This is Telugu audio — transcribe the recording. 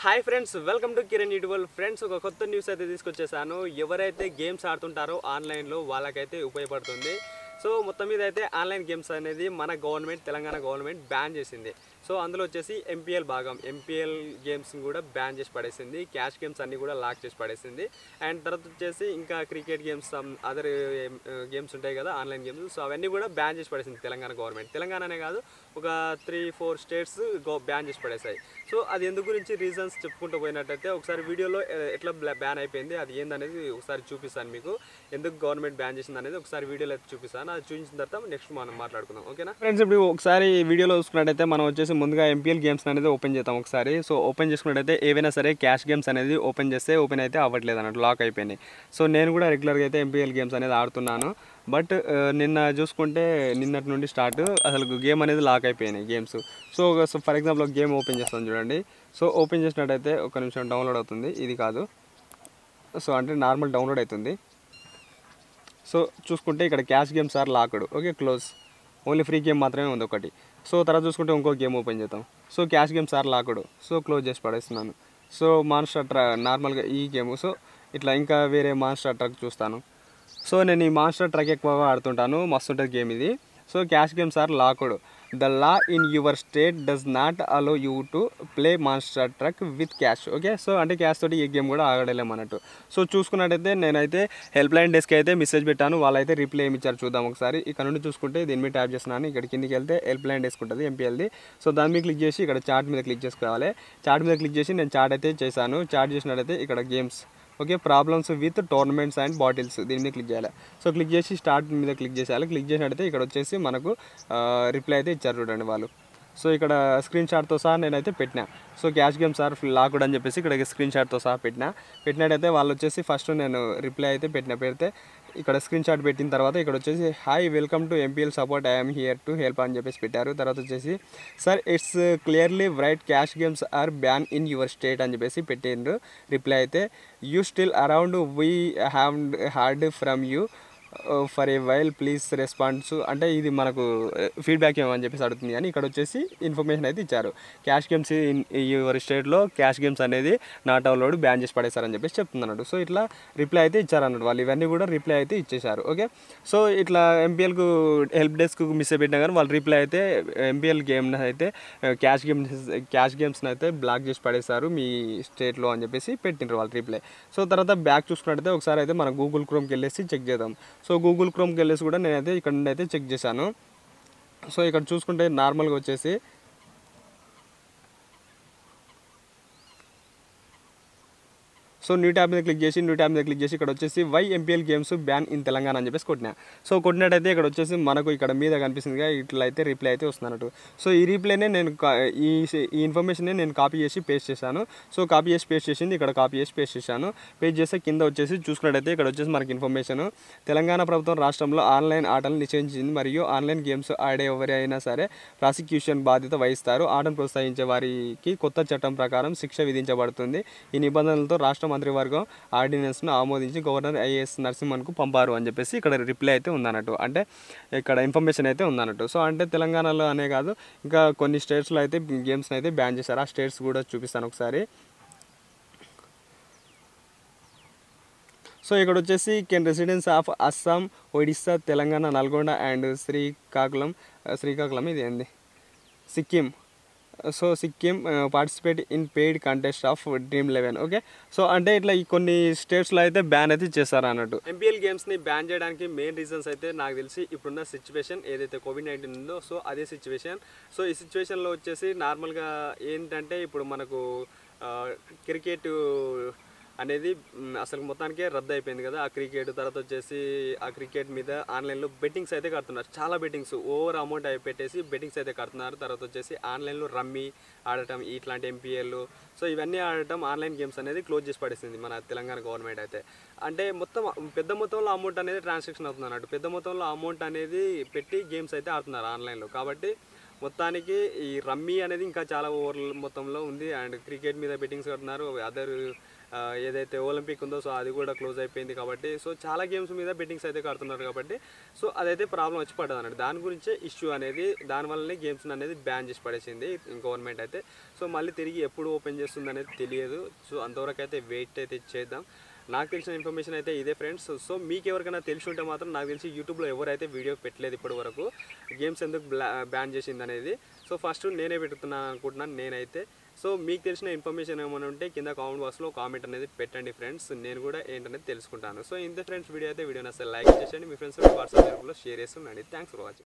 hi friends welcome to Kiran YouTube friends ఒక కొత్త న్యూస్ అయితే తీసుకొచ్చేసాను ఎవరైతే గేమ్స్ ఆడుతుంటారో ఆన్లైన్లో వాళ్ళకైతే ఉపయోగపడుతుంది సో మొత్తం మీద అయితే ఆన్లైన్ గేమ్స్ అనేది మన గవర్నమెంట్ తెలంగాణ గవర్నమెంట్ బ్యాన్ చేసింది సో అందులో వచ్చేసి ఎంపీఎల్ భాగం ఎంపీఎల్ గేమ్స్ కూడా బ్యాన్ చేసి పడేసింది క్యాష్ గేమ్స్ అన్ని కూడా లాక్ చేసి పడేసింది అండ్ తర్వాత వచ్చేసి ఇంకా క్రికెట్ గేమ్స్ అదర్ గేమ్స్ ఉంటాయి కదా ఆన్లైన్ గేమ్స్ సో అవన్నీ కూడా బ్యాన్ చేసి పడేసింది తెలంగాణ గవర్నమెంట్ తెలంగాణనే కాదు ఒక త్రీ ఫోర్ స్టేట్స్ గో బ్యాన్ చేసి పడేసాయి సో అది ఎందుకు గురించి రీజన్స్ చెప్పుకుంటూ పోయినట్టయితే ఒకసారి వీడియోలో ఎ- ఎట్లా బ్యాన్ అయిపోయింది అది ఏందనేది ఒకసారి చూపిస్తాను మీకు ఎందుకు గవర్నమెంట్ బ్యాన్ చేసింది అనేది ఒకసారి వీడియోలో అయితే చూపిస్తాను అది చూపించిన తర్వాత నెక్స్ట్ మనం మాట్లాడుకుందాం ఓకేనా ఫ్రెండ్స్ ఇప్పుడు ఒకసారి వీడియోలో చూసుకున్నట్టయితే మనం వచ్చేసి ముందుగా ఎంపీఎల్ గేమ్స్ అనేది ఓపెన్ చేద్దాం ఒకసారి సో ఓపెన్ చేసుకున్నట్టయితే ఏవైనా సరే క్యాష్ గేమ్స్ అనేది ఓపెన్ చేస్తే ఓపెన్ అయితే అవ్వట్లేదు అన్నట్టు లాక్ అయిపోయినాయి సో నేను కూడా రెగ్యులర్గా అయితే ఎంపీఎల్ గేమ్స్ అనేది ఆడుతున్నాను బట్ ఆ, నిన్న చూసుకుంటే నిన్నటి నుండి స్టార్ట్ అసలు గేమ్ అనేది లాక్ అయిపోయినాయి games so so for example ఒక గేమ్ ఓపెన్ చేస్తాను చూడండి సో ఓపెన్ చేసినట్టయితే ఒక నిమిషం డౌన్లోడ్ అవుతుంది ఇది కాదు సో అంటే నార్మల్ డౌన్లోడ్ అవుతుంది సో చూసుకుంటే ఇక్కడ cash games are locked okay close only free game మాత్రమే ఉంది ఒకటి సో తర్వాత చూసుకుంటే ఇంకో గేమ్ ఓపెన్ చేద్దాం so cash games are locked so close చేసి పడేస్తున్నాను సో మాన్స్టర్ ట్రా నార్మల్గా ఈ గేమ్ సో ఇట్లా ఇంకా వేరే మాన్స్టర్ ట్రక్ చూస్తాను సో నేను ఈ మాన్స్టర్ ట్రక్ ఎక్కువగా ఆడుతుంటాను మస్తు ఉంటుంది గేమ్ ఇది so cash games are locked the law in your state does not allow you to play Monster Truck with cash okay so అంటే క్యాష్ తోటి ఈ గేమ్ కూడా ఆడలేము అన్నట్టు సో చూసుకున్నట్టయితే నేనైతే హెల్ప్ లైన్ డెస్క్ అయితే మెసేజ్ పెట్టాను వాళ్ళైతే రిప్లై ఏమి ఇచ్చారు చూద్దాం ఒకసారి ఇక్కడ నుండి చూసుకుంటే దీని మీద ట్యాప్ చేస్తున్నాను ఇక్కడ కిందికి వెళ్తే హెల్ప్ లైన్ డెస్క్ ఉంటుంది ఎంపీఎల్ది సో దాని మీద క్లిక్ చేసి ఇక్కడ చార్ట్ మీద క్లిక్ చేసుకోవాలి చార్ట్ మీద క్లిక్ చేసి నేను చార్ట్ అయితే చేశాను చార్ట్ చేసినట్టయితే ఇక్కడ games okay problems with tournaments and battles దీని మీద క్లిక్ చేయాలి సో క్లిక్ చేసి స్టార్ట్ మీద క్లిక్ చేసేయాలి క్లిక్ చేసినట్టయితే ఇక్కడ వచ్చేసి మనకు రిప్లై అయితే ఇచ్చారు చూడండి వాళ్ళు సో ఇక్కడ స్క్రీన్ షాట్తో సహా నేనైతే పెట్టినా so cash game sir locked అని చెప్పేసి ఇక్కడ స్క్రీన్ షాట్తో సహా పెట్టినా పెట్టినట్టయితే వాళ్ళు వచ్చేసి ఫస్ట్ నేను రిప్లై అయితే పెట్టిన పెడితే ఇక్కడ స్క్రీన్ షాట్ పెట్టిన తర్వాత ఇక్కడ వచ్చేసి hi welcome to MPL support I'm here to help అని చెప్పేసి పెట్టారు తర్వాత వచ్చేసి sir it's clearly right cash games are ban in your state అని చెప్పేసి పెట్టిండ్రు రిప్లై అయితే you still around we have heard from you for a while please response అంటే ఇది మనకు ఫీడ్బ్యాక్ ఏమని చెప్పేసి అడుగుతుంది కానీ ఇక్కడ వచ్చేసి ఇన్ఫర్మేషన్ అయితే ఇచ్చారు క్యాష్ గేమ్స్ ఇన్ యువర్ స్టేట్లో క్యాష్ గేమ్స్ అనేది నాట్ డౌన్లోడ్ బ్యాన్ చేసి పడేశారని చెప్పేసి చెప్తున్నాడు సో ఇట్లా రిప్లై అయితే ఇచ్చారన్నట్టు వాళ్ళు ఇవన్నీ కూడా రిప్లై అయితే ఇచ్చేశారు ఓకే సో ఇట్లా ఎంపీఎల్కు హెల్ప్ డెస్క్ మిస్ అయిపోయినా కానీ వాళ్ళు రిప్లై అయితే ఎంపీఎల్ గేమ్ అయితే క్యాష్ గేమ్స్ క్యాష్ గేమ్స్ని అయితే బ్లాక్ చేసి పడేశారు మీ స్టేట్లో అని చెప్పేసి పెట్టిండ్రు వాళ్ళు రిప్లై సో తర్వాత బ్యాక్ చూసుకున్నట్టయితే ఒకసారి అయితే మనం గూగుల్ క్రోమ్కి వెళ్ళేసి చెక్ చేద్దాం సో గూగుల్ క్రోమ్కి వెళ్ళేసి కూడా నేనైతే ఇక్కడ నుండి అయితే చెక్ చేశాను సో ఇక్కడ చూసుకుంటే నార్మల్గా వచ్చేసి సో న్యూ ట్యాబ్ మీద క్లిక్ చేసి న్యూ ట్యాబ్ మీద క్లిక్ చేసి ఇక్కడ వచ్చేసి why MPL games ban in Telangana అని చెప్పేసి కొట్టినా సో కొట్టినట్టయితే ఇక్కడ వచ్చేసి మనకు ఇక్కడ మీద కనిపిస్తుందిగా ఇట్లా అయితే రిప్లై అయితే వస్తున్నట్టు సో ఈ రిప్లైనే నేను కా- ఈ ఈ ఇన్ఫర్మేషన్ నేను కాపీ చేసి పేస్ట్ చేశాను సో కాపీ చేసి పేస్ట్ చేసింది ఇక్కడ కాపీ చేసి పేస్ట్ చేశాను పేస్ట్ చేస్తే కింద వచ్చేసి చూసుకున్నట్టయితే ఇక్కడ వచ్చేసి మనకి ఇన్ఫర్మేషన్ తెలంగాణ ప్రభుత్వం రాష్ట్రంలో ఆన్లైన్ ఆటలను నిషేధించింది మరియు ఆన్లైన్ గేమ్స్ ఆడే ఎవరైనా సరే ప్రాసిక్యూషన్ బాధ్యత వహిస్తారు ఆటను ప్రోత్సహించే వారికి కొత్త చట్టం ప్రకారం శిక్ష విధించబడుతుంది ఈ నిబంధనలతో రాష్ట్ర మంత్రివర్గం ఆర్డినెన్స్ను ఆమోదించి గవర్నర్ ఐఏఎస్ నరసింహన్కు పంపారు అని చెప్పేసి ఇక్కడ రిప్లై అయితే ఉందన్నట్టు అంటే ఇక్కడ ఇన్ఫర్మేషన్ అయితే ఉందన్నట్టు సో అంటే తెలంగాణలో అనే కాదు ఇంకా కొన్ని స్టేట్స్లో అయితే గేమ్స్ని అయితే బ్యాన్ చేశారు ఆ స్టేట్స్ కూడా చూపిస్తాను ఒకసారి సో ఇక్కడ వచ్చేసి can residence of Assam Odisha Telangana Nalgonda and Srikakulam Srikakulam ఇది ఏంది Sikkim so Sikkim participate in paid contest of Dream Eleven okay so అంటే ఇట్లా ఈ కొన్ని స్టేట్స్లో అయితే బ్యాన్ అయితే చేశారు అన్నట్టు ఎంపీఎల్ గేమ్స్ని బ్యాన్ చేయడానికి మెయిన్ రీజన్స్ అయితే నాకు తెలిసి ఇప్పుడున్న సిచ్యువేషన్ ఏదైతే కోవిడ్ నైన్టీన్ ఉందో సో అదే సిచ్యువేషన్ సో ఈ సిచ్యువేషన్లో వచ్చేసి నార్మల్గా ఏంటంటే ఇప్పుడు మనకు క్రికెట్ అనేది మ్, అసలు మొత్తానికే రద్దు అయిపోయింది కదా ఆ క్రికెట్ తర్వాత వచ్చేసి ఆ క్రికెట్ మీద ఆన్లైన్లో బెట్టింగ్స్ అయితే కడుతున్నారు చాలా బెట్టింగ్స్ ఓవర్ అమౌంట్ అవి పెట్టేసి బెట్టింగ్స్ అయితే కడుతున్నారు తర్వాత వచ్చేసి ఆన్లైన్లో రమ్మీ ఆడటం ఇట్లాంటి ఎంపీఎల్ సో ఇవన్నీ ఆడటం ఆన్లైన్ గేమ్స్ అనేది క్లోజ్ చేసి పడేసింది మన తెలంగాణ గవర్నమెంట్ అయితే అంటే మొత్తం పెద్ద మొత్తంలో అమౌంట్ అనేది ట్రాన్సాక్షన్ అవుతుంది అన్నట్టు పెద్ద మొత్తంలో అమౌంట్ అనేది పెట్టి గేమ్స్ అయితే ఆడుతున్నారు ఆన్లైన్లో కాబట్టి మొత్తానికి ఈ రమ్మీ అనేది ఇంకా చాలా ఓవర్ మొత్తంలో ఉంది అండ్ క్రికెట్ మీద బెట్టింగ్స్ కడుతున్నారు అదర్ ఏదైతే ఒలింపిక్ ఉందో సో అది కూడా క్లోజ్ అయిపోయింది కాబట్టి సో చాలా గేమ్స్ మీద బెట్టింగ్స్ అయితే కడుతున్నారు కాబట్టి సో అదైతే ప్రాబ్లం వచ్చి పడ్డది అన్నట్టు దాని గురించే ఇష్యూ అనేది దానివల్లనే గేమ్స్ అనేది బ్యాన్ చేసి పడేసింది గవర్నమెంట్ అయితే సో మళ్ళీ తిరిగి ఎప్పుడు ఓపెన్ చేస్తుంది అనేది తెలియదు సో అంతవరకు అయితే వెయిట్ అయితే చేద్దాం నాకు తెలిసిన ఇన్ఫర్మేషన్ అయితే ఇదే ఫ్రెండ్స్ సో మీకు ఎవరికైనా తెలిసి ఉంటే మాత్రం నాకు తెలిసి యూట్యూబ్లో ఎవరైతే వీడియో పెట్టలేదు ఇప్పటి వరకు గేమ్స్ ఎందుకు బ్యాన్ చేసింది అనేది సో ఫస్ట్ నేనే పెడుతున్నాను అనుకుంటున్నాను నేనైతే సో మీకు తెలిసిన ఇన్ఫర్మేషన్ ఏమైనా ఉంటే కింద కామెంట్ బాక్స్లో కామెంట్ అనేది పెట్టండి ఫ్రెండ్స్ నేను కూడా ఏంటనేది తెలుసుకుంటాను సో ఇంత ఫ్రెండ్స్ వీడియో అయితే వీడియోని అసలు లైక్ చేసేయండి మీ ఫ్రెండ్స్ వాట్సాప్ గ్రూప్లో షేర్ చేస్తుండండి థ్యాంక్స్ ఫర్ వాచింగ్